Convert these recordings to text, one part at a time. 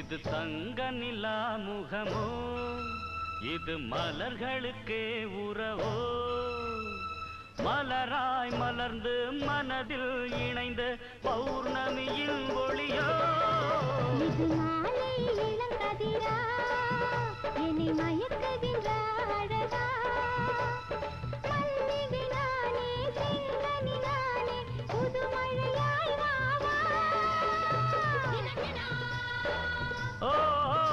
இது தங்க நிலா முகமோ இது மலர்களுக்கே உறவோ மலராய் மலர்ந்து மனதில் இணைந்த பௌர்ணமியின் ஒளியோ இது மாலை இளங்கதிரா என்னை மயக்குகின்ற அழகா மல்லிகை நானே செங்கனி நானே புது மழையாய் வா வா ஓ, ஓ, ஓ.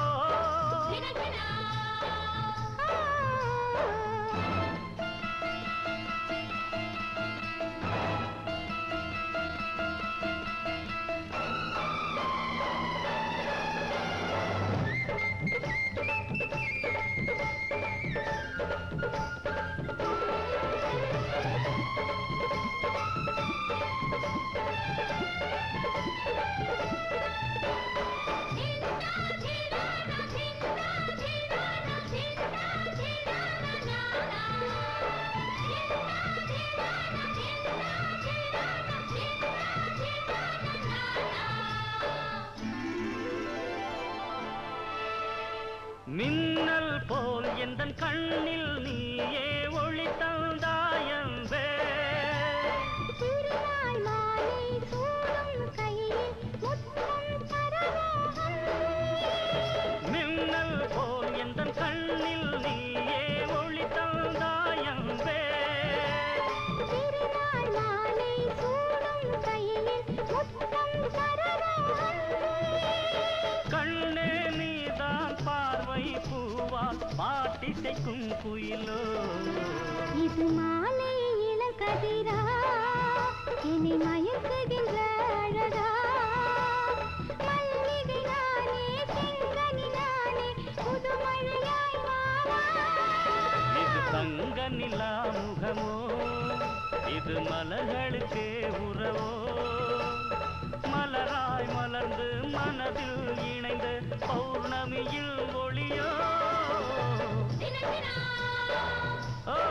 மின்னல் போல் எந்த கண்ணில் நீயே ஒளி தந்தாயம்பே திருநாள் மாலை சூடும் கையில் முத்தம் தரவோகம் மின்னல் போல் எந்த கண்ணில் நீயே ஒளி தந்தாயம்பே திருநாள் மாலை சூடும் கையில் முத்தம் தரவோகம் கண்ணே நீதான் பார்வை பூவால் பாட்டிசைக்கும் குயிலோ இது மாலை இளங்கதிரா என்னை மயக்குகின்ற அழகா மல்லிகை நானே செங்கனி நானே புது மழையாய் வா வா. இது தங்க நிலா முகமோ இது மலர்களுக்கே உறவோ மலராய் மலர்ந்து மனதில் இணைந்த பௌர்ணமியில் ஒளியோ ஓ, ஓ,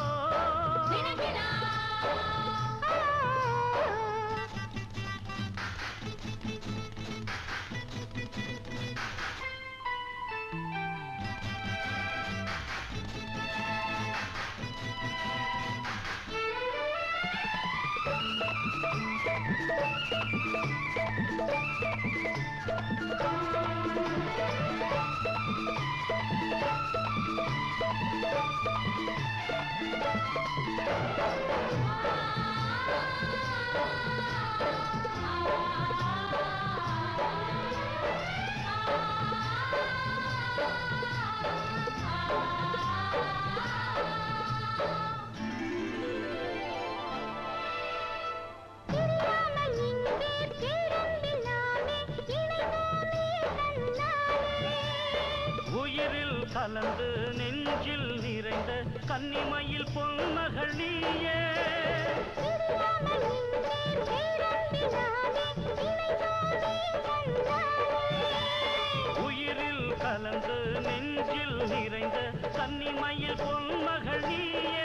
இல்லாமல் இங்கே பிறந்தில்லாமே இணைந்தோமே தன்னாலே உயிரில் கலந்து நெஞ்சில் நிறைந்த கன்னிமையில் பொன்மகள் நீயே இல்லாமல் இங்கே பிறந்தில்லாமே இணைந்தோமே தன்னாலே உயிரில் கலந்து நெஞ்சில் நிறைந்த கன்னிமையில் பொன்மகள் நீயே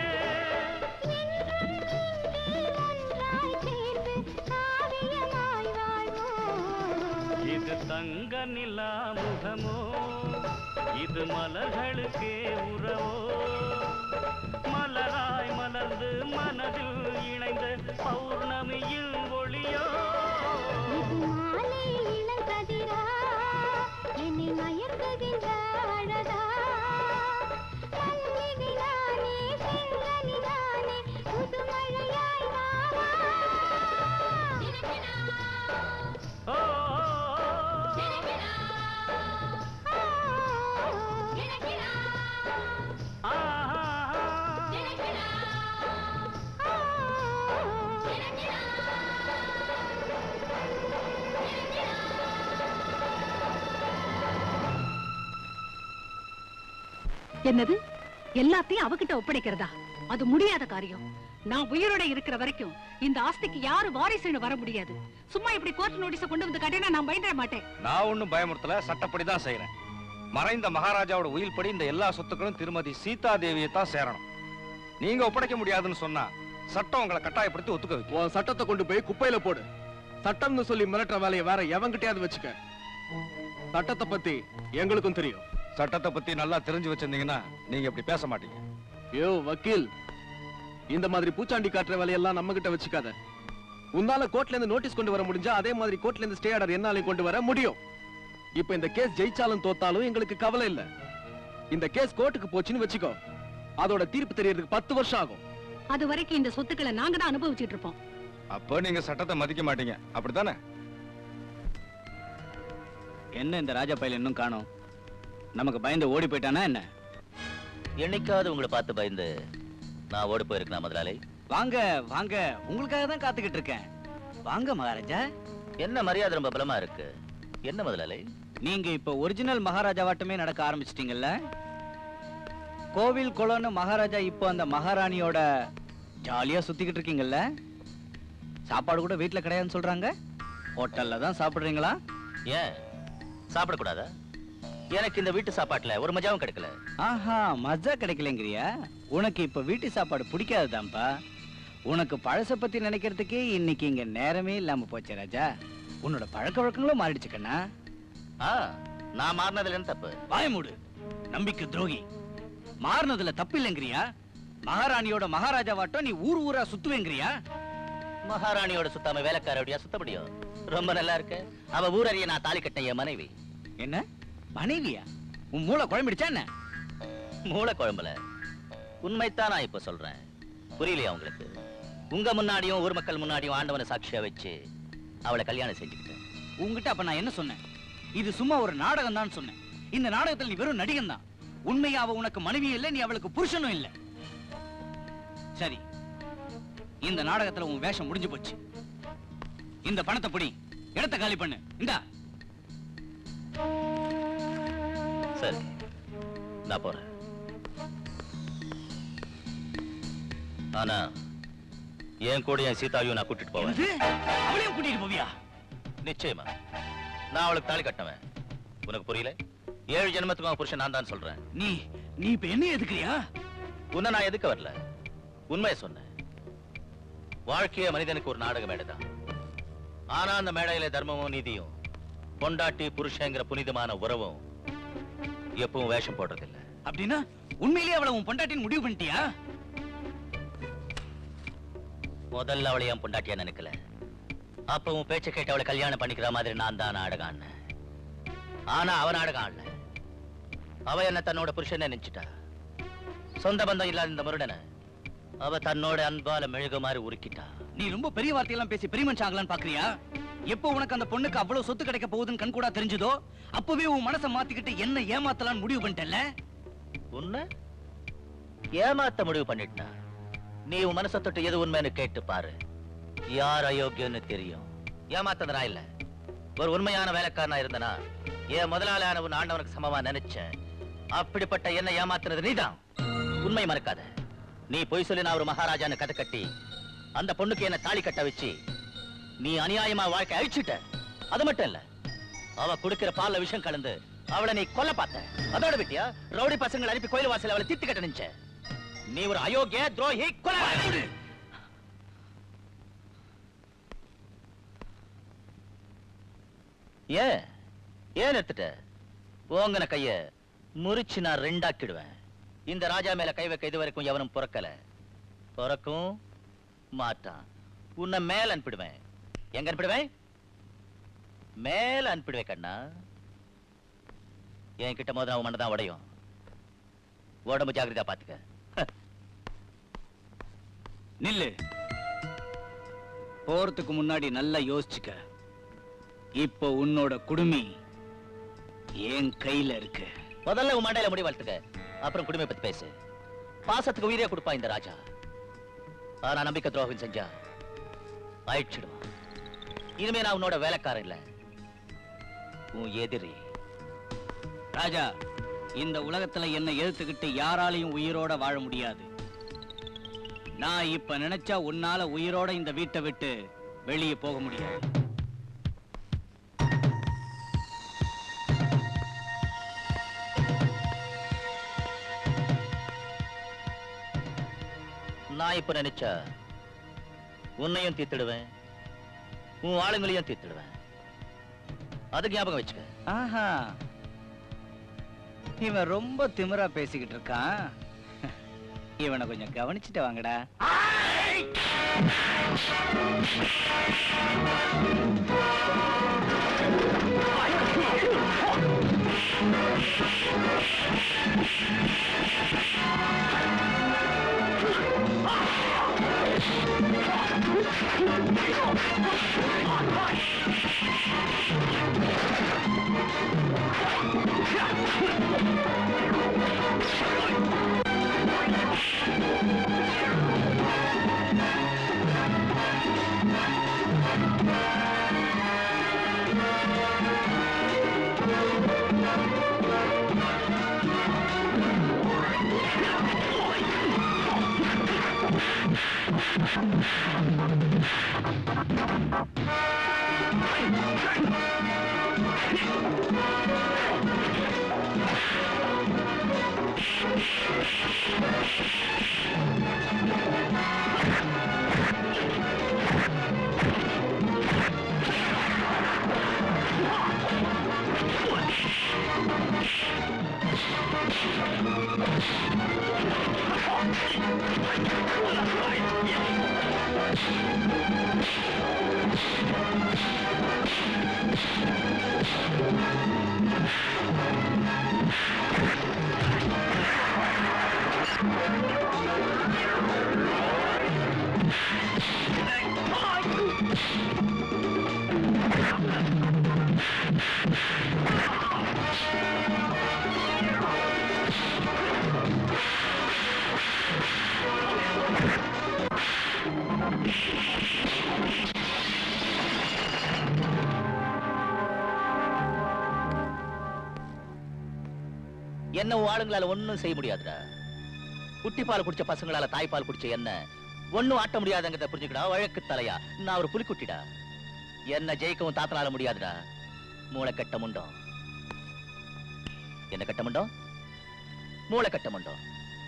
ஒன்றாய் சேர்ந்து காவியமாய் வாழ்வோம் இது தங்க நிலா முகமோ இது மலர்களுக்கே உறவோ மலராய் மலர்ந்து மனதில் இணைந்த பௌர்ணமியில் ஒளியோ இது மாலை இளங்கதிரா என்னை மயக்குகின்ற அழகா மல்லிகை நானே செங்கனி நானே புது மழையாய் வா வா. ஓ, ஓ, ஓ. ஆஹா. என்னது எல்லாத்தையும் அவகிட்ட ஒப்படைக்கிறதா அது முடியாத காரியம் நான் உயிரோட இருக்கிற வரைக்கும் இந்த ஆஸ்திக்கு யாரு வாரிசுன்னு வர முடியாது சும்மா இப்படி கோர்ட் நோட்டீஸ கொண்டு வந்து கட்டினா நான் பயந்துட மாட்டேன் நான் ஒண்ணும் பயமுறுத்தல சட்டப்படி தான் செய்யறேன் மறைந்த மகாராஜாவோட உயில்படி இந்த எல்லா சொத்துக்களும் திருமதி சீதா தேவியை தான் சேரணும் நீங்க ஒப்படைக்க முடியாதுன்னு சொன்னா சட்டம் உங்களை கட்டாயப்படுத்தி ஒத்துக்க வைக்கும் உன் சட்டத்தை கொண்டு போய் குப்பையில போடு சட்டம்னு சொல்லி மிரட்டுற வேலையை வேற எவன்கிட்டயாவது வச்சுக்க சட்டத்தை பத்தி எங்களுக்கும் தெரியும் சட்டத்தை பத்தி நல்லா தெரிஞ்சு வச்சிருந்தீங்கன்னா நீங்க இப்படி பேச மாட்டீங்க யோ வக்கீல் இந்த மாதிரி பூச்சாண்டி காட்டுற வேலையெல்லாம் நம்ம கிட்ட வச்சுக்காத உன்னால கோர்ட்ல இருந்து நோட்டீஸ் கொண்டு வர முடிஞ்சா அதே மாதிரி கோர்ட்ல இருந்து ஸ்டே ஆர்டர் என்னாலையும் கொண்டு வர முடியும் இப்ப இந்த கேஸ் ஜெயிச்சாலும் தோத்தாலும் எங்களுக்கு கவலை இல்ல இந்த கேஸ் கோர்ட்டுக்கு போச்சுன்னு வச்சுக்கோ அதோட தீர்ப்பு தெரியறதுக்கு பத்து வருஷம் ஆகும் அது வரைக்கும் இந்த சொத்துக்களை நாங்க தான் அனுபவிச்சுட்டு இருப்போம் அப்போ நீங்க சட்டத்தை மதிக்க மாட்டீங்க அப்படித்தானே என்ன இந்த ராஜா பையல் இன்னும் காணோம் நமக்கு பயந்து ஓடி போயிட்டானா என்ன என்னைக்காவது உங்களை பார்த்து பயந்து நான் ஓடி போயிருக்கேன் முதலாளி வாங்க வாங்க உங்களுக்காக தான் காத்துக்கிட்டு இருக்கேன் வாங்க மகாராஜா என்ன மரியாதை ரொம்ப பலமா இருக்கு என்ன முதலாளி நீங்க இப்ப ஒரிஜினல் மகாராஜாவாட்டமே நடக்க ஆரம்பிச்சிட்டீங்கல்ல கோவில் குளம்னு மகாராஜா இப்போ அந்த மகாராணியோட ஜாலியா சுத்திக்கிட்டு இருக்கீங்கல்ல சாப்பாடு கூட வீட்ல கிடையாதுன்னு சொல்றாங்க ஹோட்டல்ல தான் சாப்பிடுறீங்களா ஏன் சாப்பிடக்கூடாதா எனக்கு இந்த வீட்டு சாப்பாட்டுல ஒரு மஜாவும் கிடைக்கல ஆஹா மஜா கிடைக்கலங்கிறியா உனக்கு இப்ப வீட்டு சாப்பாடு பிடிக்காதுதான்ப்பா உனக்கு பழச பத்தி நினைக்கிறதுக்கே இன்னைக்கு இங்க நேரமே இல்லாம போச்சு ராஜா உன்னோட பழக்க வழக்கங்களும் மாறிடுச்சு கண்ணா ஆ நான் மாறினதுல என்ன தப்பு வாய மூடு நம்பிக்கை துரோகி மாறினதுல தப்பு இல்லைங்கிறியா மகாராணியோட மகாராஜாவாட்டம் நீ ஊர் ஊரா சுத்துவேங்கிறியா மகாராணியோட சுத்தாம வேலைக்காரோடைய சுத்த முடியும் ரொம்ப நல்லா இருக்கு அவ ஊரறிய நான் தாலி கட்டின என் மனைவி என்ன மனைவியா உன் மூளை குழம்பிடுச்சா என்ன மூளை குழம்புல உண்மைத்தான் நான் இப்ப சொல்றேன் புரியலையா உங்களுக்கு உங்க முன்னாடியும் ஊர் மக்கள் முன்னாடியும் ஆண்டவனை சாட்சியா வச்சு அவளை கல்யாணம் செஞ்சுக்கிட்டேன் உன்கிட்ட அப்ப நான் என்ன சொன்னேன் இது சும்மா ஒரு நாடகம் தான் சொன்னேன் இந்த நாடகத்துல நீ வெறும் நடிகன் தான் உண்மையா அவ உனக்கு மனைவியும் இல்லை நீ அவளுக்கு புருஷனும் இல்லை சரி இந்த நாடகத்துல உன் வேஷம் முடிஞ்சு போச்சு இந்த பணத்தை பிடி இடத்த காலி பண்ணு இந்தா சரி நான் போறேன் ஆனா என் கூட என் சீதாவையும் நான் கூட்டிட்டு போவேன் என்னது? அவளையும் கூட்டிட்டு போவியா நிச்சயமா நான் அவளுக்கு தாலி கட்டினவன் உனக்கு புரியல ஏழு ஜென்மத்துக்கும் அவன் புருஷன் நான் தான் சொல்றேன் நீ நீ இப்ப என்ன எதுக்குறியா உன்னை நான் எதுக்க வரல உண்மையை சொன்னேன் வாழ்க்கைய மனிதனுக்கு ஒரு நாடக மேடை தான் ஆனா அந்த மேடையில தர்மமும் நீதியும் பொண்டாட்டி புருஷங்கிற புனிதமான உறவும் எப்பவும் வேஷம் போடுறதில்ல அப்படின்னா உண்மையிலேயே அவளை உன் பொண்டாட்டின்னு முடிவு பண்ணிட்டியா முதல்ல அவளை என் பொண்டாட்டியா நினைக்கல அப்ப உன் பேச்ச கேட்டு அவளை கல்யாணம் பண்ணிக்கிற மாதிரி நான் தான் நாடகம் ஆடினேன் ஆனா அவ நாடகம் ஆடல அவ என்ன தன்னோட புருஷனை நினைச்சிட்டா சொந்த பந்தம் இல்லாத இந்த முருடனை அவ தன்னோட அன்பால மெழுகு மாதிரி உருக்கிட்டா நீ ரொம்ப பெரிய வார்த்தையெல்லாம் பேசி பெரிய மனுஷன் ஆகலான்னு பாக்குறியா எப்போ உனக்கு அந்த பொண்ணுக்கு அவ்வளவு சொத்து கிடைக்க போகுதுன்னு கண்கூடா தெரிஞ்சதோ அப்பவே உன் மனசை மாத்திக்கிட்டு என்ன ஏமாத்தலாம்னு முடிவு பண்ணிட்டல உன்னை ஏமாத்த முடிவு பண்ணிட்டா நீ உன் மனசை தொட்டு எது உண்மைன்னு கேட்டு பாரு யார் அயோக்கியன்னு தெரியும் ஏமாத்தது நான் இல்ல ஒரு உண்மையான வேலைக்காரனா இருந்தனா என் முதலாளியான உன் ஆண்டவனுக்கு சமமா நினைச்சேன் அப்படிப்பட்ட என்ன ஏமாத்துனது நீதான் உண்மை மறக்காத நீ பொய் சொல்லி நான் ஒரு மகாராஜான்னு கதை கட்டி அந்த பொண்ணுக்கு என்ன தாலி கட்ட வச்சு நீ அநியாயமா வாழ்க்கை அழிச்சிட்ட அது மட்டும் இல்ல அவ குடுக்கிற பால்ல விஷம் கலந்து அவளை நீ கொல்ல பார்த்த அதோட விட்டியா ரவுடி பசங்களை அனுப்பி கோயில் வாசல் அவளை திட்டு கட்ட நினைச்ச நீ ஒரு அயோக்கிய துரோகி கொலை ஏன் ஏன் எடுத்துட்ட ஓங்கன கைய முறிச்சு நான் ரெண்டாக்கிடுவேன் இந்த ராஜா மேல கை வைக்க இது வரைக்கும் எவனும் பிறக்கல பிறக்கும் மாட்டான் உன்னை மேல அனுப்பிடுவேன் எங்க அனுப்பிடுவேன் மேல அனுப்பிடுவேன் கண்ணா என்கிட்ட மோதினா உன் மண்டை தான் உடையும் உடம்பு ஜாக்கிரதா பாத்துக்க நில்லு போறதுக்கு முன்னாடி நல்லா யோசிச்சுக்க இப்போ உன்னோட குடுமி என் கையில இருக்கு முதல்ல உன் மண்டையில முடி வளர்த்துக்க அப்புறம் குடும்பம் பத்தி பேசு பாசத்துக்கு உயிரே கொடுப்பா இந்த ராஜா ஆனா நம்பிக்கை துரோகம் செஞ்சா அழிச்சிடுவான் இனிமே நான் உன்னோட வேலைக்காரன் இல்ல உன் எதிரி ராஜா இந்த உலகத்துல என்ன எதிர்த்துக்கிட்டு யாராலையும் உயிரோட வாழ முடியாது நான் இப்ப நினைச்சா உன்னால உயிரோட இந்த வீட்டை விட்டு வெளியே போக முடியாது நான் இப்ப நினைச்சா உன்னையும் தீர்த்திடுவேன் உன் ஆளுங்களையும் தீர்த்திடுவேன் அது ஞாபகம் வச்சுக்க ஆஹா இவன் ரொம்ப திமிரா பேசிக்கிட்டு இருக்கான் இவனை கொஞ்சம் கவனிச்சுட்டு வாங்கடா என்ன உன் ஆளுங்களால ஒண்ணும் செய்ய முடியாதுடா குட்டி பால் குடிச்ச பசங்களால தாய்ப்பால் குடிச்ச என்ன ஒண்ணும் ஆட்ட முடியாதுங்கிறத புரிஞ்சுக்கடா வழக்கு தலையா நான் ஒரு புலிக்குட்டிடா என்ன ஜெயிக்கவும் தாத்தனால முடியாதுடா மூளை கட்ட முண்டம் என்ன கட்ட முண்டம் மூளை கட்ட முண்டம்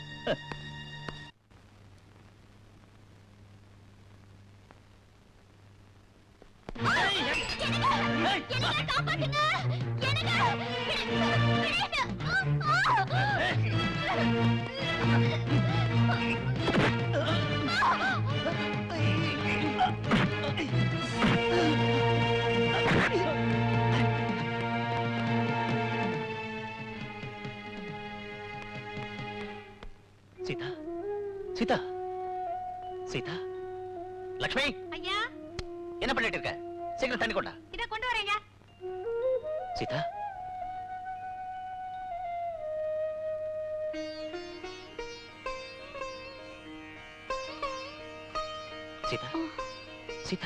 சீதா சீதா சீதா லக்ஷ்மி ஐயா என்ன பண்ணிட்டு இருக்க சீக்கிரம் தண்ணி கொண்டா இத கொண்டு வரேங்க சீதா சீதா சீதா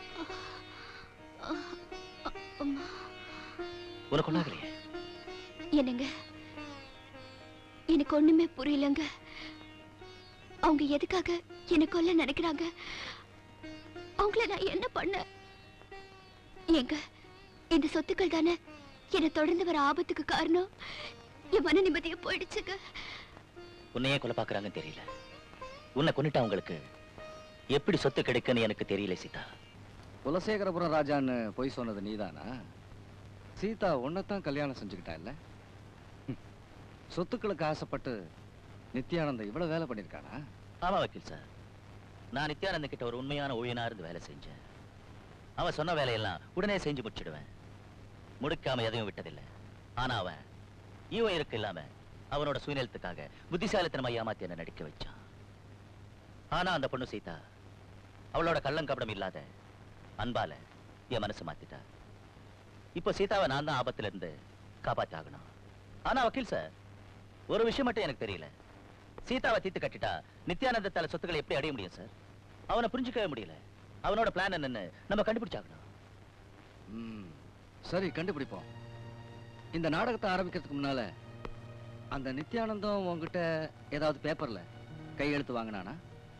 உனக்கு ஒண்ணாகலையே என்னங்க எனக்கு ஒண்ணுமே புரியலங்க அவங்க எதுக்காக என்ன கொல்ல நினைக்கிறாங்க அவங்கள நான் என்ன பண்ண ஏங்க இந்த சொத்துக்கள் தானே என்னை தொடர்ந்து வர ஆபத்துக்கு காரணம் என் மன நிம்மதியா போயிடுச்சுங்க உன்னையே கொலை பாக்குறாங்கன்னு தெரியல உன்னை கொன்னுட்டா உங்களுக்கு எப்படி சொத்து கிடைக்குன்னு எனக்கு தெரியல சீதா குலசேகரபுரம் ராஜான்னு பொய் சொன்னது நீதானா சீதா உன்னைத்தான் கல்யாணம் செஞ்சுக்கிட்டா இல்ல ஹம். சொத்துக்களுக்கு ஆசைப்பட்டு நித்யானந்த இவ்வளவு வேலை பண்ணிருக்கானா ஆமா வக்கீல் சார் நான் நித்யானந்த கிட்ட ஒரு உண்மையான ஊழியனா இருந்து வேலை செஞ்சேன் அவன் சொன்ன வேலையெல்லாம் உடனே செஞ்சு முடிச்சிடுவேன் முடிக்காம எதையும் விட்டதில்லை ஆனா அவன் ஈவன் இருக்கு இல்லாம அவனோட சுயநலத்துக்காக புத்திசாலித்தனமா ஏமாத்தி என்ன நடிக்க வச்சான் ஆனா அந்த பொண்ணு சீதா அவளோட கள்ளங்கபடம் இல்லாத அன்பால என் மனசு மாத்திட்டா இப்போ சீதாவை நான் தான் ஆபத்துல இருந்து காப்பாத்தி ஆகணும் ஆனா வக்கீல் சார் ஒரு விஷயம் மட்டும் எனக்கு தெரியல சீதாவை தீத்து கட்டிட்டா நித்யானந்தத்தால சொத்துக்களை எப்படி அடைய முடியும் சார் அவனை புரிஞ்சுக்கவே முடியல அவனோட பிளான் என்னன்னு நம்ம கண்டுபிடிச்சாகணும் ம், சரி கண்டுபிடிப்போம் இந்த நாடகத்தை ஆரம்பிக்கிறதுக்கு முன்னால அந்த நித்யானந்தம் உங்ககிட்ட ஏதாவது பேப்பர்ல கையெழுத்து வாங்கினானா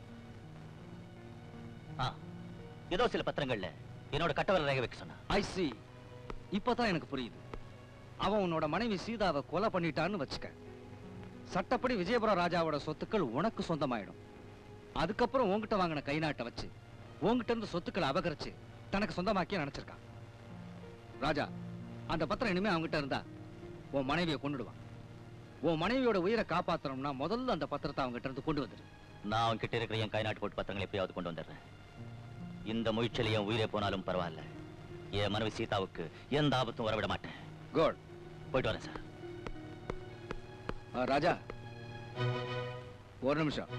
ஆ ஏதோ சில பத்திரங்கள்ல என்னோட கட்டவரை ரேக வைக்க சொன்னான் ஐ சி இப்பதான் எனக்கு புரியுது அவன் உன்னோட மனைவி சீதாவை கொலை பண்ணிட்டான்னு வச்சுக்க சட்டப்படி விஜயபுரம் ராஜாவோட சொத்துக்கள் உனக்கு சொந்தமாயிடும் அதுக்கப்புறம் உன்கிட்ட வாங்கின கை நாட்டை வச்சு உன்கிட்ட இருந்து சொத்துக்களை அபகரிச்சு தனக்கு சொந்தமாக்கி நினைச்சிருக்கான் ராஜா அந்த பத்திரம் இனிமே அவங்ககிட்ட இருந்தா உன் மனைவியை கொண்டுடுவான் உன் மனைவியோட உயிரை காப்பாத்தணும்னா முதல்ல அந்த பத்திரத்தை அவங்ககிட்ட இருந்து கொண்டு வந்துரு நான் அவன்கிட்ட இருக்கிற என் கைநாட்டு போட்டு பத்திரங்களை எப்படியாவது கொண்டு வந்துடுறேன் இந்த முயற்சியில என் உயிரே போனாலும் பரவாயில்ல என் மனைவி சீதாவுக்கு எந்த ஆபத்தும் வரவிட மாட்டேன் குட் போயிட்டு வரேன் சார் ராஜா ஒரு நிமிஷம்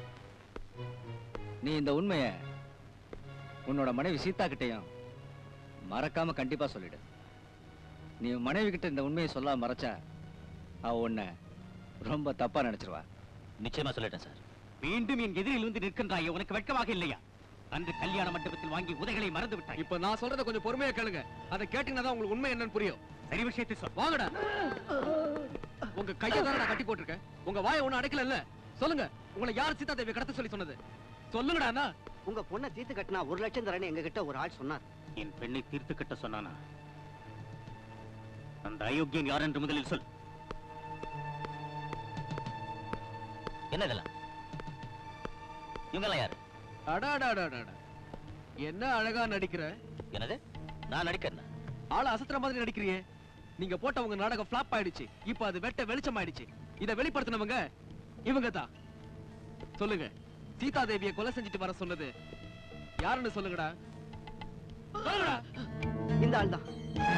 நீ இந்த உண்மைய உன்னோட மனைவி சீதா கிட்டயும் மறக்காம கண்டிப்பா சொல்லிடு நீ உன் மனைவி கிட்ட இந்த உண்மையை சொல்லாம மறைச்சா அவ உன்னை ரொம்ப தப்பா நினைச்சிருவா நிச்சயமா சொல்லிட்டேன் சார் மீண்டும் என் எதிரில் வந்து நிற்கின்றாயே உனக்கு வெட்கமாக இல்லையா அன்று கல்யாண மண்டபத்தில் வாங்கி உதைகளை மறந்து விட்டாய் இப்ப நான் சொல்றத கொஞ்சம் பொறுமையா கேளுங்க அதை கேட்டீங்கன்னா தான் உங்களுக்கு உண்மை என்னன்னு புரியும் சரி விஷயத்தை சொல் வாங்கடா உங்க கையை தானே நான் கட்டி போட்டிருக்கேன் உங்க வாயை ஒண்ணு அடைக்கல சொல்லுங்க உங்களை யார் சீதா தேவி கடத்த சொல்லி சொன்னது சொல்லுங்கடா அண்ணா உங்க பொண்ணை தீர்த்து கட்டினா ஒரு லட்சம் தரேன்னு எங்க கிட்ட ஒரு ஆள் சொன்னார் என் பெண்ணை தீர்த்து கட்ட சொன்னானா அந்த அயோக்கியன் யார் என்று முதலில் சொல் என்ன இதெல்லாம் இவங்கெல்லாம் யாரு அடாடாடாடாடா என்ன அழகா நடிக்கிற என்னது நான் நடிக்கிறேன் ஆள அசத்துற மாதிரி நடிக்கிறியே நீங்க போட்ட உங்க நாடகம் ஃபிளாப் ஆயிடுச்சு இப்ப அது வெட்ட வெளிச்சம் ஆயிடுச்சு இத வெளிப்படுத்தினவங்க இவங்க தான் சொல்லுங்க சீதா தேவியை கொலை செஞ்சுட்டு வர சொன்னது யாருன்னு சொல்லுங்கடா சொல்லுங்கடா இந்த ஆள் தான்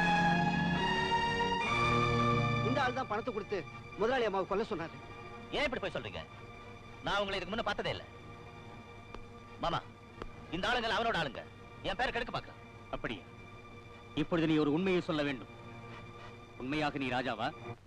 இந்த ஆள் தான் பணத்தை கொடுத்து முதலாளி அம்மாவை கொல்ல சொன்னாரு ஏன் இப்படி போய் சொல்றீங்க நான் உங்களை இதுக்கு முன்ன பார்த்ததே இல்ல மாமா இந்த ஆளுங்க அவனோட ஆளுங்க என் பேரை கெடுக்க பார்க்கலாம் அப்படியா இப்பொழுது நீ ஒரு உண்மையை சொல்ல வேண்டும் உண்மையாக நீ ராஜாவா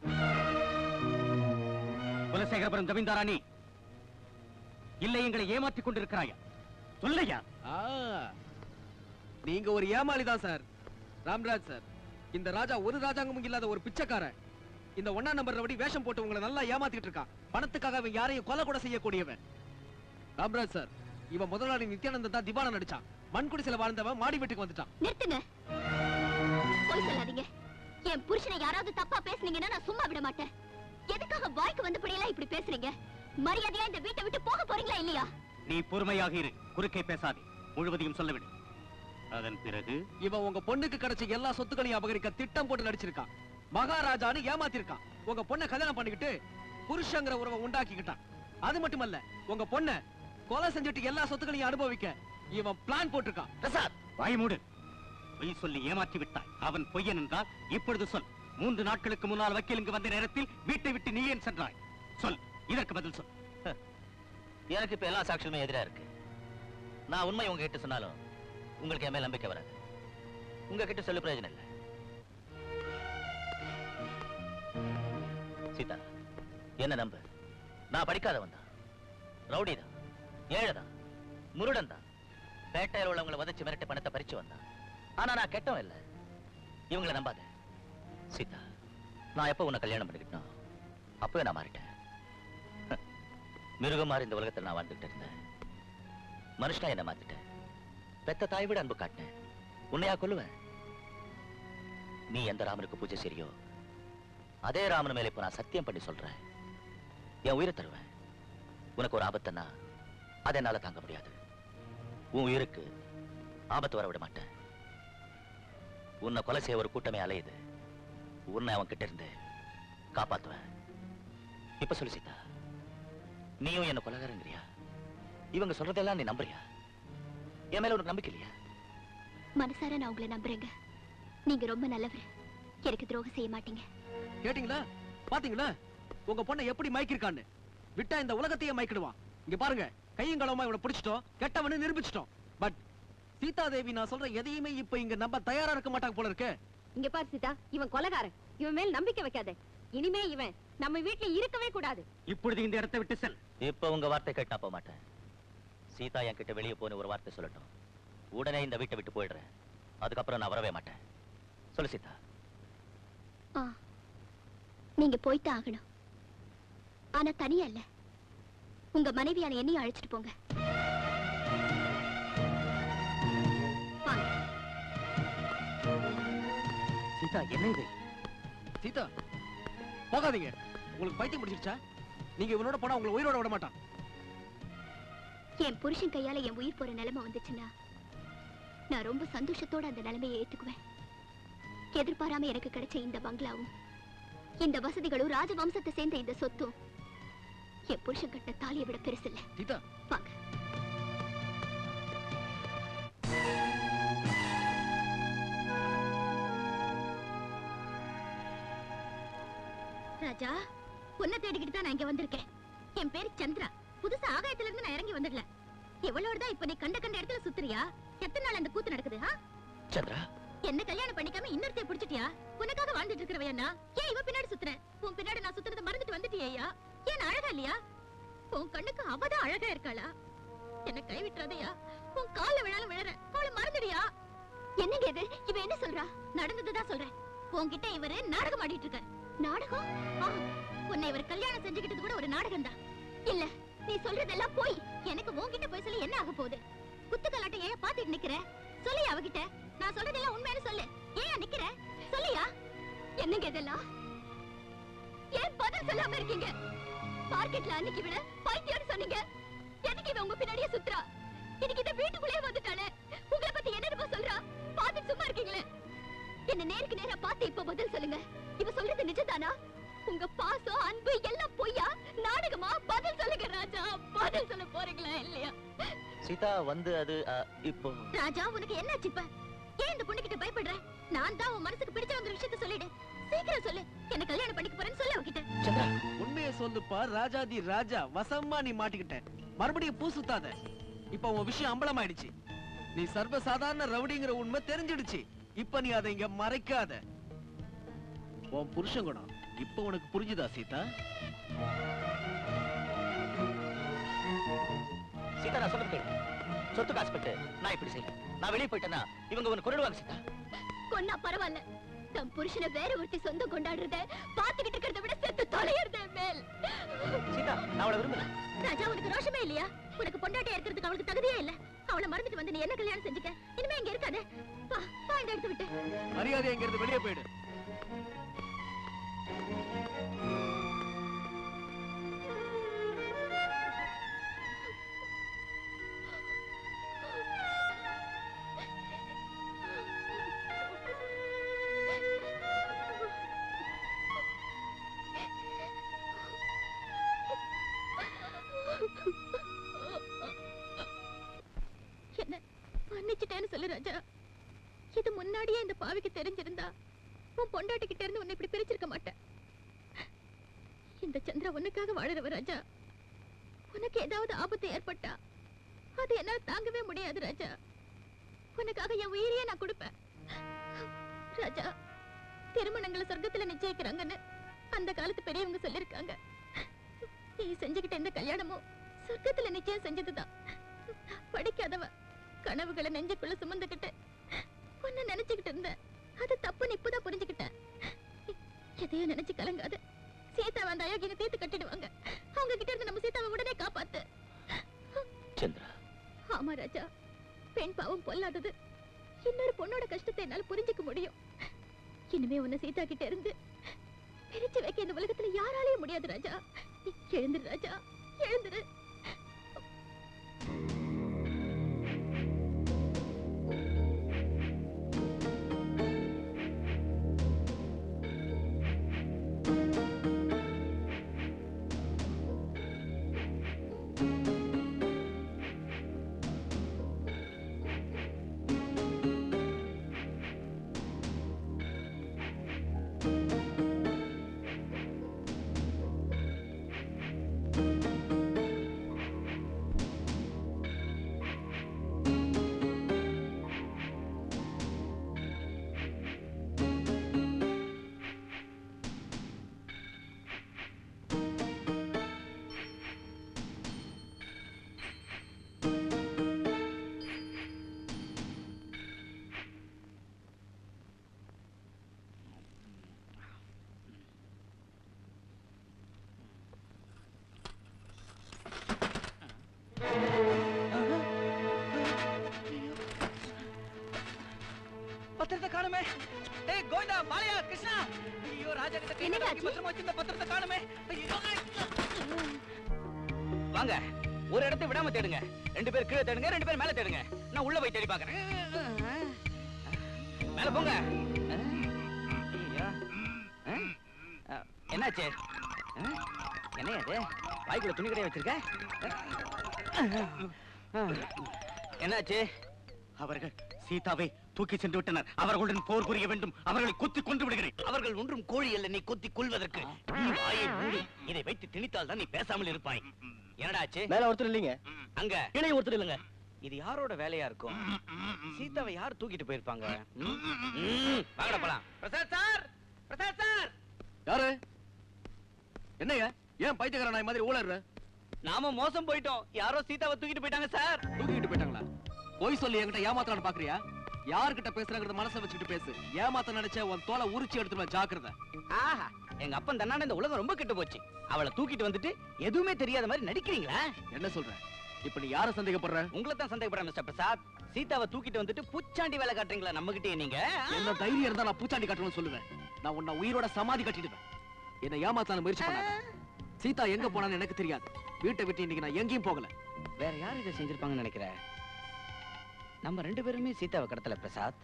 குலசேகரபுரம் ஜமீன்தாரா நீ இல்லை எங்களை ஏமாற்றிக் கொண்டிருக்கிறாயா சொல்லையா ஆ, நீங்க ஒரு ஏமாளி தான் சார் ராம்ராஜ் சார் இந்த ராஜா ஒரு ராஜாங்கமும் இல்லாத ஒரு பிச்சைக்காரன் இந்த ஒன்னா நம்பர் ரவடி வேஷம் போட்டு உங்களை நல்லா ஏமாத்திட்டு இருக்கான் பணத்துக்காக அவன் யாரையும் கொலை கூட செய்யக்கூடியவன் ராம்ராஜ் சார் இவன் முதலாளி நித்யானந்தன் தான் திவானா நடிச்சான் மண்குடிசில வாழ்ந்தவன் மாடி வீட்டுக்கு வந்துட்டான் நிறுத்துங்க பொய் சொல்லாதீங்க என் புருஷனை யாராவது தப்பா பேசுனீங்கன்னா நான் சும்மா விட மாட்டேன் எதுக்காக வாய்க்கு வந்தபடியெல்லாம் இப்படி பேசுறீங்க மரியாதையா இந்த வீட்டை விட்டு போக போறீங்களா இல்லையா நீ பொறுமையாக இரு குறுக்கே பேசாதே முழுவதையும் சொல்லவிடு அதன் பிறகு இவன் உங்க பொண்ணுக்கு கிடைச்ச எல்லா சொத்துக்களையும் அபகரிக்க திட்டம் போட்டு நடிச்சிருக்கான் மகாராஜான்னு ஏமாத்திருக்கான் உங்க பொண்ணை கல்யாணம் பண்ணிக்கிட்டு புருஷங்கிற உறவை உண்டாக்கிக்கிட்டான் அது மட்டுமல்ல உங்க பொண்ணை கொலை செஞ்சுட்டு எல்லா சொத்துக்களையும் அனுபவிக்க இவன் பிளான் போட்டிருக்கான் பிரசாத் வாய் மூடு பொய் சொல்லி ஏமாற்றி விட்டாய் அவன் பொய்யன் என்றால் இப்பொழுது சொல் மூன்று நாட்களுக்கு முன்னால் வக்கீல் இங்கு வந்த நேரத்தில் வீட்டை விட்டு நீ ஏன் சென்றாய் சொல் இதற்கு பதில் சொல் எனக்கு இப்ப எல்லா சாட்சியுமே எதிரா இருக்கு நான் உண்மை உங்ககிட்ட சொன்னாலும் உங்களுக்கு என் மேல நம்பிக்கை வராது உங்ககிட்ட சொல்ல பிரயோஜனம் இல்லை சீதா என்ன நம்பு நான் படிக்காதவன் தான் ரவுடி தான் ஏழை தான் முருடன் தான் பேட்டையில் உள்ளவங்களை வதச்சு மிரட்டி பணத்தை பறிச்சு வந்தான் ஆனா நான் கெட்டவன் இல்ல இவங்களை நம்பாத சீதா நான் எப்ப உன்னை கல்யாணம் பண்ணிக்கிட்டோம் அப்பவே நான் மாறிட்டேன் மிருகம் மாதிரி இந்த உலகத்தில் நான் வாழ்ந்துகிட்டு இருந்தேன் மனுஷனா என்ன மாத்திட்டேன் பெத்த தாய் விட அன்பு காட்டினேன் உன்னையா கொல்லுவேன் நீ எந்த ராமனுக்கு பூஜை செய்றியோ அதே ராமன் மேல இப்ப நான் சத்தியம் பண்ணி சொல்றேன் என் உயிரை தருவேன் உனக்கு ஒரு ஆபத்துன்னா அதை என்னால தாங்க முடியாது உன் உயிருக்கு ஆபத்து வர விட மாட்டேன் உன்னை கொலை செய்ய ஒரு கூட்டமே அலையுது உன்னை அவன் கிட்ட இருந்து காப்பாத்துவேன் இப்ப சொல்லு சீதா நீயும் என்ன கொலகாரங்கிறியா இவங்க சொல்றதெல்லாம் நீ நம்புறியா என் மேல உனக்கு நம்பிக்கை இல்லையா மனசார நான் உங்களை நம்புறேங்க நீங்க ரொம்ப நல்லவர் எனக்கு துரோகம் செய்ய மாட்டீங்க கேட்டீங்களா பாத்தீங்களா உங்க பொண்ணை எப்படி மயக்கிருக்கான்னு விட்டா இந்த உலகத்தையே மயக்கிடுவான் இங்க பாருங்க கையும் களவுமா இவனை பிடிச்சிட்டோம் கெட்டவனு நிரூபிச்சிட்டோம் பட் சீதா தேவி நான் சொல்ற எதையுமே இப்ப இங்க நம்ப தயாரா இருக்க மாட்டாங்க போல இருக்கு இங்க பாரு சீதா இவன் கொலகாரன் இவன் மேல் நம்பிக்கை வைக்காத இனிமே இவன் நம்ம வீட்டுல இருக்கவே கூடாது இப்பொழுது இந்த இடத்தை விட்டு செல் இப்ப உங்க வார்த்தை கேட்டு நான் போக மாட்டேன் சீதா என் கிட்ட வெளியே போன ஒரு வார்த்தை சொல்லட்டும் உடனே இந்த வீட்டை விட்டு போயிடுறேன் அதுக்கப்புறம் நான் வரவே மாட்டேன் சொல்லு சீதா ஆ நீங்க போய்தான் ஆகணும் ஆனா தனியா இல்ல உங்க மனைவியான என்னையும் அழைச்சிட்டு போங்க வாங்க சீதா என்ன இது சீதா போகாதீங்க உங்களுக்கு பைத்தியம் பிடிச்சிருச்சா நீங்க இவனோட போனா உங்களை உயிரோட விட மாட்டான் என் புருஷன் கையால என் உயிர் போற நிலைமை வந்துச்சுன்னா நான் ரொம்ப சந்தோஷத்தோட அந்த நிலைமையை ஏத்துக்குவேன் எதிர்பாராம எனக்கு கிடைச்ச இந்த பங்களாவும் இந்த வசதிகளும் ராஜவம்சத்தை சேர்ந்த இந்த சொத்தும் என் புருஷன் கட்ட தாலியை விட பெருசில்ல சீதா வாங்க ராஜா உன்னை தேடிக்கிட்டு தான் நான் இங்க வந்திருக்கேன் என் பேரு சந்திரா புதுசா ஆகாயத்துல இருந்து நான் இறங்கி வந்துடல எவ்வளவு தான் இப்ப நீ கண்ட கண்ட இடத்துல சுத்துறியா எத்தனை நாள் அந்த கூத்து நடக்குது ஆ? சந்திரா என்ன கல்யாணம் பண்ணிக்காம இன்னொருத்தைய புடிச்சிட்டியா உனக்காக வாழ்ந்துட்டு இருக்கிறவையண்ணா ஏன் இவ பின்னாடி சுத்துற உன் பின்னாடி நான் சுத்துறத மறந்துட்டு வந்துட்டியா ஏன் நான் அழகா இல்லையா உன் கண்ணுக்கு அவதான் அழகா இருக்காளா என்ன கை விட்டுறாதயா உன் கால்ல விழாலும் விழற அவளை மறந்துடியா என்னங்க இது இவ என்ன சொல்றா நடந்ததுதான் சொல்றேன் உன்கிட்ட இவரு நாடகம் ஆடிட்டு இருக்காரு நாடகம் ஆ, உன்னை இவர் கல்யாணம் செஞ்சுக்கிட்டது கூட ஒரு நாடகம் தான் இல்ல நீ சொல்றதெல்லாம் போய் எனக்கு உன்கிட்ட போய் சொல்லி என்ன ஆக போகுது குத்துக்கலாட்ட ஏன் பாத்துட்டு நிக்கிற சொல்லியா அவகிட்ட நான் சொல்றதெல்லாம் உண்மைன்னு சொல்லு ஏன் நிக்கிற சொல்லியா என்னங்க இதெல்லாம் ஏன் பதில் சொல்லாம இருக்கீங்க மார்க்கெட்ல அன்னைக்கு விட பைத்தியம்னு சொன்னீங்க எதுக்கு இவன் உங்க பின்னாடியே சுத்துறா இன்னைக்கு இந்த வீட்டுக்குள்ளேயே வந்துட்டானே உங்களை பத்தி என்னென்னமோ சொல்றா பாத்துட்டு சும்மா இருக்கீங்களே என்ன நேருக்கு நேரா பார்த்து இப்ப பதில் சொல்லுங்க இவ சொல்றது நிஜம்தானா உங்க பாசம் அன்பு எல்லாம் பொய்யா நாடகமா பதில் சொல்லுங்க ராஜா பதில் சொல்ல போறீங்களா இல்லையா சீதா வந்து அது அ, இப்போ ராஜா உனக்கு என்னாச்சு இப்ப ஏன் இந்த பொண்ணு கிட்ட பயப்படுற நான் தான் உன் மனசுக்கு பிடிச்ச ஒரு விஷயத்த சொல்லிடு சீக்கிரம் சொல்லு என்ன கல்யாணம் பண்ணிக்க போறேன்னு சொல்லு அவகிட்ட சந்திரா உண்மையை சொல்லுப்பா ராஜாதி ராஜா வசமா நீ மாட்டிக்கிட்ட மறுபடியும் பூ சுத்தாத இப்ப உன் விஷயம் அம்பலமாயிடுச்சு நீ சர்வ சாதாரண ரவுடிங்கிற உண்மை தெரிஞ்சிடுச்சு இப்ப நீ அதை இங்க மறைக்காத உன் புருஷன் குணம் இப்ப உனக்கு புரிஞ்சுதா சீதா சீதா நான் சொல்றது கேளு சொத்து காசு பெட்டு நான் இப்படி செய்யல நான் வெளியே போயிட்டேன்னா இவங்க உனக்கு கொண்டுடுவாங்க சீதா கொன்னா பரவாயில்ல தம் புருஷனை வேற ஒருத்தி சொந்தம் கொண்டாடுறத பாத்துக்கிட்டு இருக்கிறத விட செத்து தொலையறதே மேல் சீதா நான் அவளை விரும்பல ராஜா உனக்கு ரோஷமே இல்லையா உனக்கு பொண்டாட்டியா இருக்கிறதுக்கு அவளுக்கு தகுதியே இல்ல அவளை மறந்துட்டு வந்து நீ என்ன கல்யாணம் செஞ்சுக்க இனிமே இங்க இருக்காத வா வா இந்த இடத்து விட்டு மரியாதை எங்க இருந்து வெளியே போயிடு என்ன மன்னிச்சிட்டேன்னு சொல்லு ராஜா இது முன்னாடியே இந்த பாவிக்கு தெரிஞ்சிருந்தா உன் பொண்டாட்டி கிட்ட இருந்து உன்னை இப்படி பிரிச்சிருக்க மாட்டேன் இந்த சந்திரா உனக்காக வாழறவ ராஜா உனக்கு ஏதாவது ஆபத்து ஏற்பட்டா அது என்னால தாங்கவே முடியாது ராஜா உனக்காக என் உயிரையே நான் கொடுப்பேன் ராஜா திருமணங்களை சொர்க்கத்துல நிச்சயிக்கிறாங்கன்னு அந்த காலத்து பெரியவங்க சொல்லிருக்காங்க நீ செஞ்சுக்கிட்ட இந்த கல்யாணமும் சொர்க்கத்துல நிச்சயம் செஞ்சதுதான் படிக்காதவ கனவுகளை நெஞ்சுக்குள்ள சுமந்துக்கிட்டு உன்னை நினைச்சுக்கிட்டு இருந்தேன் அது தப்புன்னு இப்பதான் புரிஞ்சுக்கிட்டேன் எதையும் நினைச்சு கலங்காத சீதா வந்த அயோக்கியனை தீர்த்து கட்டிடுவாங்க அவங்க கிட்ட இருந்து நம்ம சீதாவை உடனே காப்பாத்து சந்திரா ஆமா ராஜா பெண் பாவம் பொல்லாதது இன்னொரு பொண்ணோட கஷ்டத்தை என்னால புரிஞ்சுக்க முடியும் இனிமே உன்னை சீதா கிட்ட இருந்து பிரிச்சு வைக்க இந்த உலகத்துல யாராலையும் முடியாது ராஜா நீ எழுந்துரு ராஜா எழுந்துரு பத்திரத்தை காணுமே ஏய் கோவிந்தா பாலையா கிருஷ்ணா ஐயோ ராஜா கிட்ட கை என்னடா வாங்கி ஆச்சு? பத்திரமா வச்சிருந்த பத்திரத்தை காணுமே ஐயோ, வாங்க ஒரு இடத்தை விடாம தேடுங்க ரெண்டு பேர் கீழே தேடுங்க ரெண்டு பேர் மேல தேடுங்க நான் உள்ள போய் தேடி பார்க்கறேன் மேல போங்க என்னாச்சு ஆ? என்னையா அது வாய்க்குள்ள துணி கடையை வச்சிருக்க ஆ. என்னாச்சு அவர்கள் சீதாவை தூக்கி சென்று விட்டனர் அவர்களுடன் போர் புரிய வேண்டும் அவர்களை குத்தி கொண்டு விடுகிறேன் அவர்கள் ஒன்றும் கோழி அல்ல நீ குத்தி கொள்வதற்கு நீ வாயை மூடி இதை வைத்து திணித்தால் தான் நீ பேசாமல் இருப்பாய் என்னடாச்சு மேல ஒருத்தர் இல்லைங்க அங்க கீழே ஒருத்தர் இல்லைங்க இது யாரோட வேலையா இருக்கும் சீதாவை யார் தூக்கிட்டு போயிருப்பாங்க ம்? ம், வாங்கடா போலாம் பிரசாத் சார் பிரசாத் சார் யாரு என்னங்க ஏன் பைத்தியக்கார நாய் மாதிரி ஊழற நாம மோசம் போயிட்டோம் யாரோ சீதாவை தூக்கிட்டு போயிட்டாங்க சார் தூக்கிட்டு போயிட்டாங்களா போய் சொல்லி என்கிட்ட ஏமாத்தலான்னு பாக்குறியா யார்கிட்ட பேசுறாங்கிறத மனசை வச்சுக்கிட்டு பேசு ஏமாத்த நினைச்ச உன் தோலை உரிச்சு எடுத்துருவேன் ஜாக்கிரதை ஆஹா எங்க அப்பன் தன்னான இந்த உலகம் ரொம்ப கெட்டு போச்சு அவளை தூக்கிட்டு வந்துட்டு எதுவுமே தெரியாத மாதிரி நடிக்கிறீங்களா என்ன சொல்ற இப்ப நீ யார சந்தேகப்படுற உங்களை தான் சந்தேகப்படுறேன் மிஸ்டர் பிரசாத் சீதாவை தூக்கிட்டு வந்துட்டு பூச்சாண்டி வேலை காட்டுறீங்களா நம்ம கிட்டே நீங்க என்ன தைரியம் இருந்தா நான் பூச்சாண்டி கட்டணும்னு சொல்லுவேன் நான் உன்னை உயிரோட சமாதி கட்டிடுவேன் என்ன ஏமாத்தான முயற்சி பண்ணாத சீதா எங்க போனான்னு எனக்கு தெரியாது வீட்டை விட்டு இன்னைக்கு நான் எங்கேயும் போகல வேற யார் இதை செஞ்சிருப்பாங்கன்னு நினைக்கிற நம்ம ரெண்டு பேருமே சீதாவை கடத்தல பிரசாத்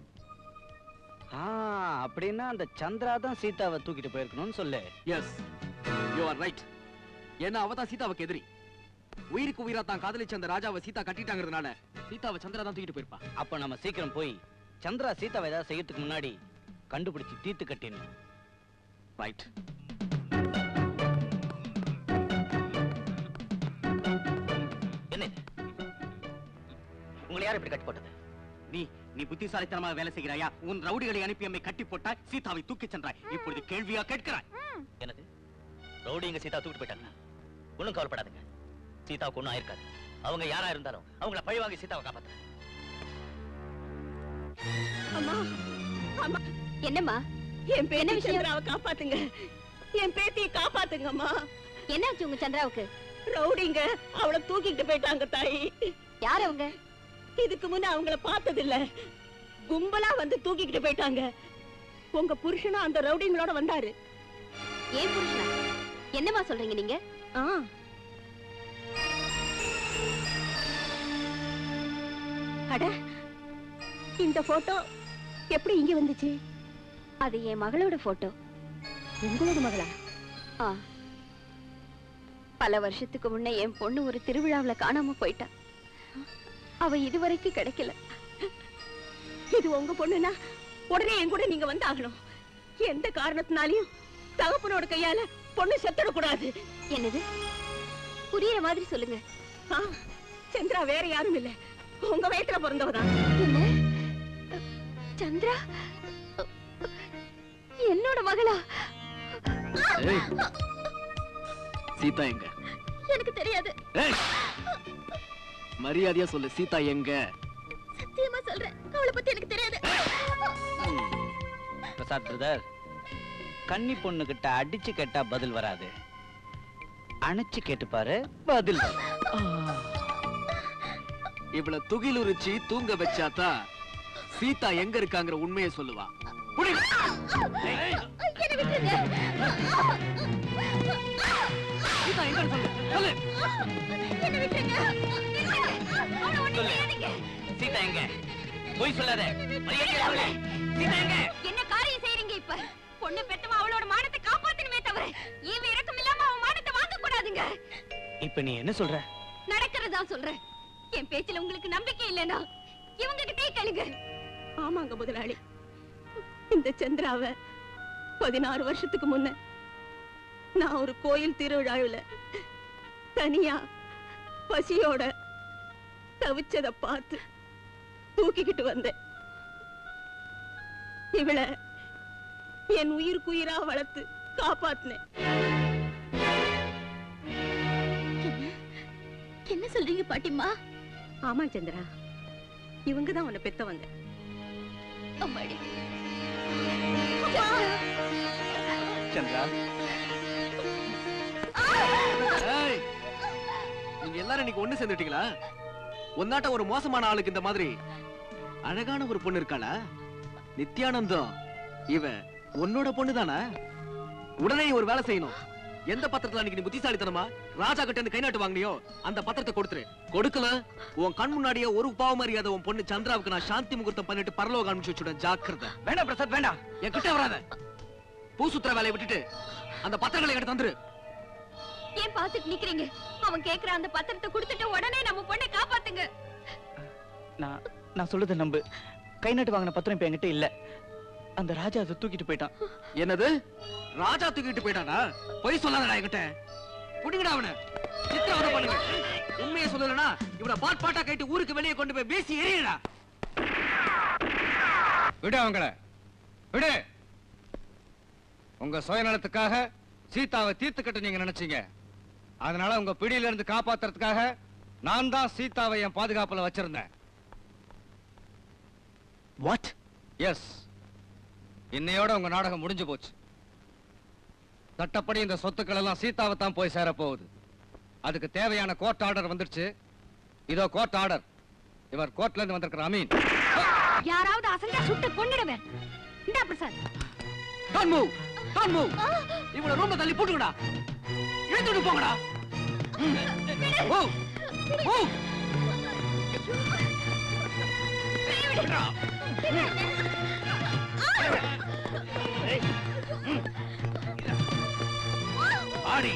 ஆ அப்படின்னா அந்த சந்திரா தான் சீதாவை தூக்கிட்டு போயிருக்கணும்னு சொல்லு எஸ் யூ ஆர் ரைட் ஏன்னா அவ தான் சீதாவுக்கு எதிரி உயிருக்கு உயிரா தான் காதலிச்ச அந்த ராஜாவை சீதா கட்டிட்டாங்கிறதுனால சீதாவை சந்திரா தான் தூக்கிட்டு போயிருப்பா அப்ப நம்ம சீக்கிரம் போய் சந்திரா சீதாவை ஏதாவது செய்யறதுக்கு முன்னாடி கண்டுபிடிச்சு தீர்த்து கட்டிடணும் ரைட் என்ன இது? உங்களை யார் இப்படி கட்டி போட்டது நீ நீ புத்திசாலித்தனமாக வேலை செய்கிறாயா உன் ரவுடிகளை அனுப்பி நம்மை கட்டி போட்டாய் சீதாவை தூக்கிச் சென்றாய் இப்பொழுது கேள்வியா கேட்கிறாய் என்னது ரவுடிங்க சீதா தூக்கிட்டு போயிட்டாங்க ஒண்ணும் கவலைப்படாதுங்க சீதாவுக்கு ஒண்ணும் ஆயிருக்காது அவங்க யாரா இருந்தாலும் அவங்கள பழி வாங்கி சீதாவை காப்பாத்து அம்மா அம்மா என்னம்மா என் பேத்தி என்ன விஷயம்? சந்திராவை காப்பாத்துங்க என் பேத்தியை காப்பாத்துங்கம்மா என்னாச்சு உங்க சந்திராவுக்கு ரவுடிங்க அவளை தூக்கிட்டு போயிட்டாங்க தாயி யார் அவங்க இதுக்கு முன்ன அவங்கள பார்த்தது இல்ல கும்பலா வந்து தூக்கிக்கிட்டு போயிட்டாங்க உங்க புருஷனும் அந்த ரவுடிங்களோட வந்தாரு ஏன் புருஷனா என்னம்மா சொல்றீங்க நீங்க ஆ அட இந்த போட்டோ எப்படி இங்க வந்துச்சு அது என் மகளோட போட்டோ உங்களோட மகளா ஆ பல வருஷத்துக்கு முன்ன என் பொண்ணு ஒரு திருவிழாவுல காணாம போயிட்டா அவ இதுவரைக்கும் கிடைக்கல இது உங்க பொண்ணுனா உடனே என் கூட நீங்க வந்தாகணும் எந்த காரணத்தினாலையும் தகப்பனோட கையால பொண்ணு செத்துடக்கூடாது என்னது புரியுற மாதிரி சொல்லுங்க ஆ, சந்திரா வேற யாரும் இல்ல உங்க வயசுல பிறந்தவதான் என்ன சந்திரா என்னோட மகளா ஏய் சீதா எங்க எனக்கு தெரியாது ஏய் மரியாதையா சொல்லு சீதா எங்க சத்தியமா சொல்றேன் அவளை பத்தி எனக்கு தெரியாது பிரசாத் பிரதர் கன்னி பொண்ணு கிட்ட அடிச்சு கேட்டா பதில் வராது அணைச்சு கேட்டு பாரு பதில் வரும் இவள துகிலுரிச்சு தூங்க வச்சாதான் சீதா எங்க இருக்காங்கிற உண்மையை சொல்லுவா புடி. ஏய், என்ன விட்டுருங்க சீதா எங்க சொல்லு சொல்லு என்ன விட்டுருங்க அவளை ஒண்ணும் சொல்லு. செய்யாதீங்க. சீதா எங்க போய் சொல்லாத மரியாதையா சொல்லு சீதா எங்க என்ன காரியம் செய்றீங்க இப்ப பொண்ணு பெத்தவ அவளோட மானத்தை காப்பாத்தணுமே தவிர ஈவு இறக்கம் இல்லாம அவன் மானத்தை வாங்க கூடாதுங்க இப்ப நீ என்ன சொல்ற நடக்கிறதா சொல்றேன் என் பேச்சுல உங்களுக்கு நம்பிக்கை இல்லைன்னா இவங்க கிட்டே கேளுங்க ஆமாங்க முதலாளி இந்த சந்திராவ பதினாறு வருஷத்துக்கு முன்ன நான் ஒரு கோயில் திருவிழாவுல தனியா பசியோட தவிச்சத பார்த்து தூக்கிக்கிட்டு வந்தேன் இவளை என் உயிருக்குயிரா வளர்த்து காப்பாத்தினேன் என்ன சொல்றீங்க பாட்டிமா ஆமா சந்திரா இவங்க தான் உன்னை பெத்தவங்க அம்மாடி சந்திரா ஏய், நீங்க எல்லாரும் இன்னைக்கு ஒண்ணு சேர்ந்துட்டீங்களா ஒன்னாட்ட ஒரு மோசமான ஆளுக்கு இந்த மாதிரி அழகான ஒரு பொண்ணு இருக்காளா நித்யானந்தம் இவ உன்னோட பொண்ணு தானே உடனே நீ ஒரு வேலை செய்யணும் எந்த பத்திரத்துல அன்னைக்கு நீ புத்திசாலித்தனமா ராஜா கிட்ட இருந்து கை நாட்டு வாங்கினியோ அந்த பத்திரத்தை கொடுத்துரு கொடுக்கல உன் கண் முன்னாடியே ஒரு பாவம் அறியாத உன் பொண்ணு சந்திராவுக்கு நான் சாந்தி முகூர்த்தம் பண்ணிட்டு பரலோகம் அனுப்பிச்சு வச்சுடுவேன் ஜாக்கிரதை வேண்டாம் பிரசாத் வேண்டாம் என் கிட்ட வராத பூ சுத்துற வேலையை விட்டுட்டு அந்த பத்திரங்களை எடுத்து வந்துரு ஏன் பாத்துட்டு நிக்கிறீங்க அவன் கேக்குற அந்த பத்திரத்தை கொடுத்துட்டு உடனே நம்ம பொண்ணை காப்பாத்துங்க நான் நான் சொல்றத நம்பு கை நட்டு வாங்கின பத்திரம் இப்ப என்கிட்ட இல்ல அந்த ராஜா அதை தூக்கிட்டு போயிட்டான் என்னது ராஜா தூக்கிட்டு போயிட்டானா பொய் சொல்லாதடா என்கிட்ட புடிங்கடா அவனை சித்திரவதை பண்ணுங்க உண்மையை சொல்லலனா இவனை பாட் பாட்டா கைட்டு ஊருக்கு வெளியே கொண்டு போய் பேசி எறியடா விடு அவங்கள விடு உங்க சுயநலத்துக்காக சீதாவை தீர்த்துக்கட்ட நீங்க நினைச்சீங்க அதனால உங்க பிடியில இருந்து காப்பாத்துறதுக்காக நான் தான் சீதாவை என் பாதுகாப்புல வச்சிருந்தேன் வாட் எஸ் இன்னையோட உங்க நாடகம் முடிஞ்சு போச்சு சட்டப்படி இந்த சொத்துக்கள் எல்லாம் சீதாவை தான் போய் சேர போகுது அதுக்கு தேவையான கோர்ட் ஆர்டர் வந்துருச்சு இதோ கோர்ட் ஆர்டர் இவர் கோர்ட்ல இருந்து வந்திருக்கிற அமீன் யாராவது அசஞ்சா சுட்டு கொன்னிடுவேன் இந்தா Prasad don't move don't move இவனை ரூம்ல தள்ளி போட்டுங்கடா இழுத்துட்டு போங்கடா மூவ் மூவ் ஆடி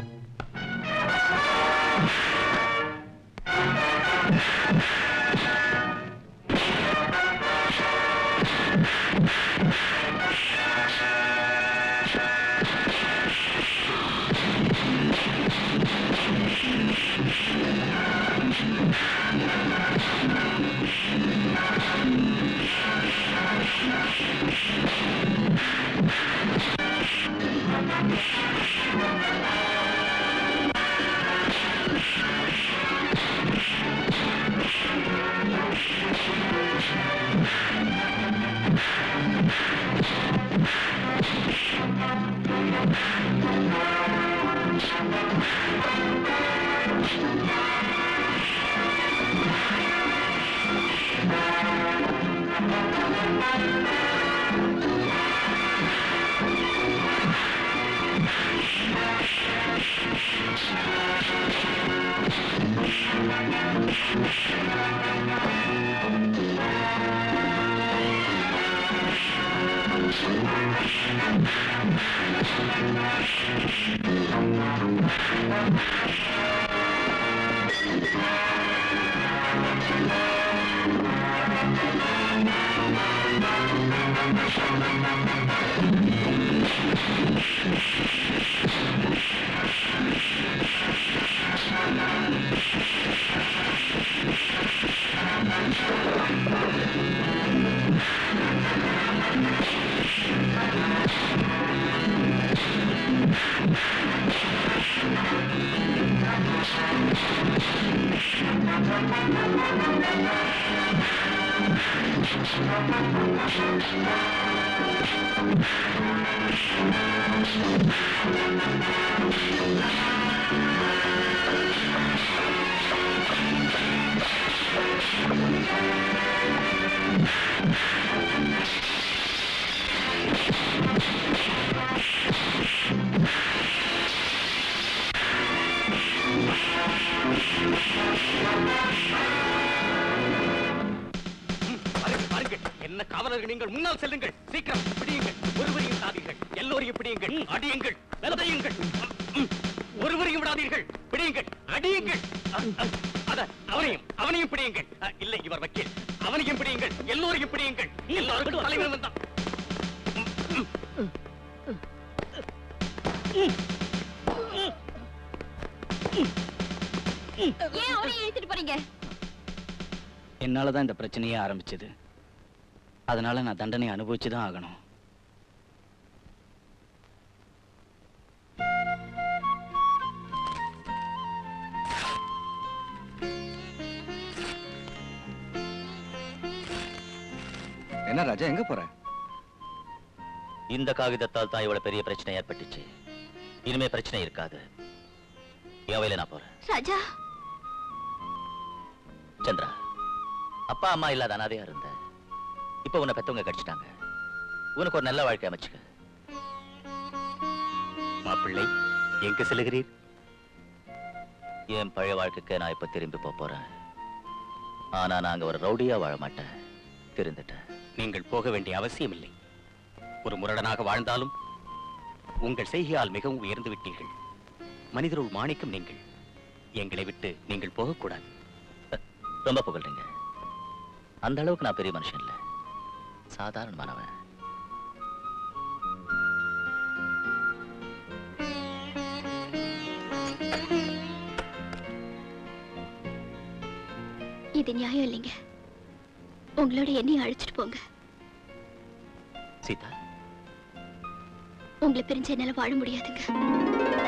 பாருங்கள், பாருங்கள். என்ன காவலர்கள் நீங்கள் முன்னால் செல்லுங்கள் சீக்கிரம் பிடியுங்கள் ஒருவரையும் விடாதீர்கள் எல்லோரையும் பிடியுங்கள் அடியுங்கள் விதையுங்கள் ம், ஒருவரையும் விடாதீர்கள் பிடியுங்கள் அடியுங்கள் அ, அ, அத அவனையும் அவனையும் பிடியுங்கள் அ, இல்லை இவர் வக்கீல் அவனையும் பிடியுங்கள் எல்லோரையும் பிடியுங்கள் எல்லாருக்கும் தலைவர் வந்தான் ஏன் அவனை இழுத்துட்டு போறீங்க என்னாலதான் இந்த பிரச்சனையே ஆரம்பிச்சது அதனால நான் தண்டனை அனுபவிச்சுதான் ஆகணும் என்ன ராஜா எங்க போற இந்த காகிதத்தால் தான் இவ்வளவு பெரிய பிரச்சனை ஏற்பட்டுச்சு இனிமே பிரச்சனை இருக்காது என் வயல நான் போறேன் ராஜா சந்திரா அப்பா அம்மா இல்லாத அனாதையா இருந்த இப்ப உன்னை பெத்தவங்க கடிச்சிட்டாங்க உனக்கு ஒரு நல்ல வாழ்க்கை அமைச்சுக்க மாப்பிள்ளை எங்க செல்லுகிறீர் என் பழைய வாழ்க்கைக்கு நான் இப்ப திரும்பி போப் போறேன் ஆனா நாங்க ஒரு ரவுடியா வாழ மாட்டேன் திருந்துட்டேன் நீங்கள் போக வேண்டிய அவசியம் இல்லை ஒரு முரடனாக வாழ்ந்தாலும் உங்கள் செய்கையால் மிகவும் உயர்ந்து விட்டீர்கள் மனிதருள் மாணிக்கம் நீங்கள் எங்களை விட்டு நீங்கள் போகக்கூடாது ரொம்ப புகழ்றீங்க அந்த அளவுக்கு நான் பெரிய மனுஷன் இல்ல சாதாரணமானவன் இது நியாயம் இல்லைங்க உங்களோட என்னையும் அழைச்சிட்டு போங்க சீதா உங்களை பிரிஞ்சு என்னால வாழ முடியாதுங்க